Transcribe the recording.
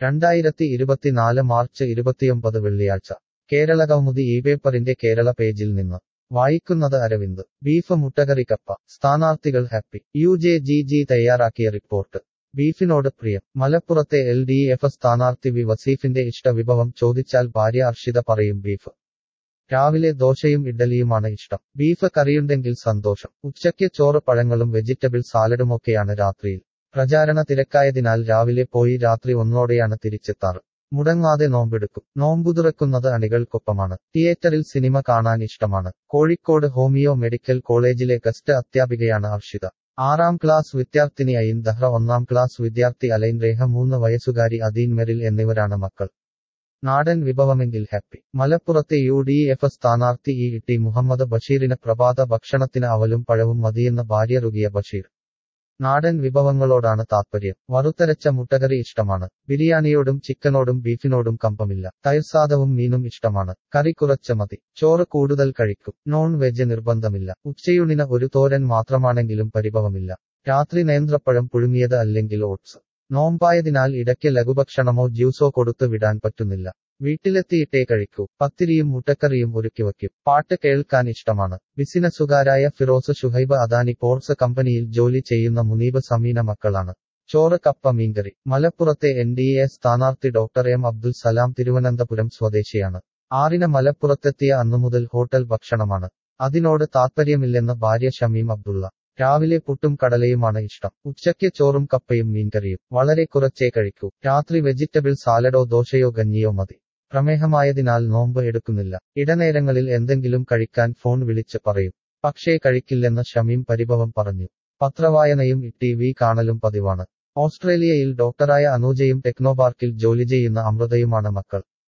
രണ്ടായിരത്തി ഇരുപത്തിനാല് മാർച്ച് ഇരുപത്തിയൊമ്പത് വെള്ളിയാഴ്ച കേരളകൗമുദി ഈ പേപ്പറിന്റെ കേരള പേജിൽ നിന്ന് വായിക്കുന്നത് അരവിന്ദ് ബീഫ് മുട്ടകറി കപ്പ സ്ഥാനാർത്ഥികൾ ഹാപ്പി യു ജെ ജി ജി തയ്യാറാക്കിയ റിപ്പോർട്ട് ബീഫിനോട് പ്രിയം മലപ്പുറത്തെ എൽ ഡി എഫ് സ്ഥാനാർത്ഥി വി വസീഫിന്റെ ഇഷ്ടവിഭവം ചോദിച്ചാൽ ഭാര്യ അർഷിത പറയും ബീഫ് രാവിലെ ദോശയും ഇഡ്ഡലിയുമാണ് ഇഷ്ടം ബീഫ് കറിയുണ്ടെങ്കിൽ സന്തോഷം ഉച്ചയ്ക്ക് ചോറ് പഴങ്ങളും വെജിറ്റബിൾ സാലഡുമൊക്കെയാണ് രാത്രിയിൽ പ്രചാരണ തിരക്കായതിനാൽ രാവിലെ പോയി രാത്രി ഒന്നോടെയാണ് തിരിച്ചെത്താറ് മുടങ്ങാതെ നോമ്പെടുക്കും നോമ്പു തുറക്കുന്നത് അണികൾക്കൊപ്പമാണ് തിയേറ്ററിൽ സിനിമ കാണാൻ ഇഷ്ടമാണ് കോഴിക്കോട് ഹോമിയോ മെഡിക്കൽ കോളേജിലെ ഗസ്റ്റ് അധ്യാപികയാണ് അർഷിത ആറാം ക്ലാസ് വിദ്യാർത്ഥിനി അയിൻ ദഹ്റ ഒന്നാം ക്ലാസ് വിദ്യാർത്ഥി അലൈൻ രേഖ മൂന്ന് വയസ്സുകാരി അദീൻ മെറിൽ എന്നിവരാണ് മക്കൾ നാടൻ വിഭവമെങ്കിൽ ഹാപ്പി മലപ്പുറത്തെ യു ഡി എഫ് സ്ഥാനാർത്ഥി ഇ ടി മുഹമ്മദ് ബഷീറിന് പ്രഭാത ഭക്ഷണത്തിന് അവലും പഴവും മതിയെന്ന് ഭാര്യ റുകിയ ബഷീർ നാടൻ വിഭവങ്ങളോടാണ് താത്പര്യം വറുത്തരച്ച മുട്ടകറി ഇഷ്ടമാണ് ബിരിയാണിയോടും ചിക്കനോടും ബീഫിനോടും കമ്പമില്ല തൈർസാദവും മീനും ഇഷ്ടമാണ് കറി കുറച്ച മതി ചോറ് കൂടുതൽ കഴിക്കും നോൺ വെജ് നിർബന്ധമില്ല ഉച്ചയൂണിന് ഒരു തോരൻ മാത്രമാണെങ്കിലും പരിഭവമില്ല രാത്രി നേന്ത്രപ്പഴം പുഴുങ്ങിയത് അല്ലെങ്കിൽ ഓട്സ് നോമ്പായതിനാൽ ഇടയ്ക്ക് ലഘുഭക്ഷണമോ ജ്യൂസോ കൊടുത്തു വിടാൻ പറ്റുന്നില്ല വീട്ടിലെത്തിയിട്ടേ കഴിക്കൂ പത്തിരിയും മുട്ടക്കറിയും ഒരുക്കി വയ്ക്കും പാട്ട് കേൾക്കാൻ ഇഷ്ടമാണ് ബിസിനസ്സുകാരായ ഫിറോസ് ഷുഹൈബ് അദാനി പോർട്സ് കമ്പനിയിൽ ജോലി ചെയ്യുന്ന മുനീബ് സമീന മക്കളാണ് ചോറ് കപ്പ മീൻകറി മലപ്പുറത്തെ എൻ ഡി എ സ്ഥാനാർത്ഥി ഡോക്ടർ എം അബ്ദുൽ സലാം തിരുവനന്തപുരം സ്വദേശിയാണ് ആറിന് മലപ്പുറത്തെത്തിയ അന്നുമുതൽ ഹോട്ടൽ ഭക്ഷണമാണ് അതിനോട് താത്പര്യമില്ലെന്ന് ഭാര്യ ഷമീം അബ്ദുള്ള രാവിലെ പുട്ടും കടലയുമാണ് ഇഷ്ടം ഉച്ചയ്ക്ക് ചോറും കപ്പയും മീൻകറിയും വളരെ കുറച്ചേ കഴിക്കൂ രാത്രി വെജിറ്റബിൾ സാലഡോ ദോശയോ കഞ്ഞിയോ മതി പ്രമേഹമായതിനാൽ നോമ്പ് എടുക്കുന്നില്ല ഇടനേരങ്ങളിൽ എന്തെങ്കിലും കഴിക്കാൻ ഫോൺ വിളിച്ച് പറയും പക്ഷേ കഴിക്കില്ലെന്ന് ഷമീം പരിഭവം പറഞ്ഞു പത്രവായനയും ടി വി കാണലും പതിവാണ് ഓസ്ട്രേലിയയിൽ ഡോക്ടറായ അനൂജയും ടെക്നോപാർക്കിൽ ജോലി ചെയ്യുന്ന അമൃതയുമാണ് മക്കൾ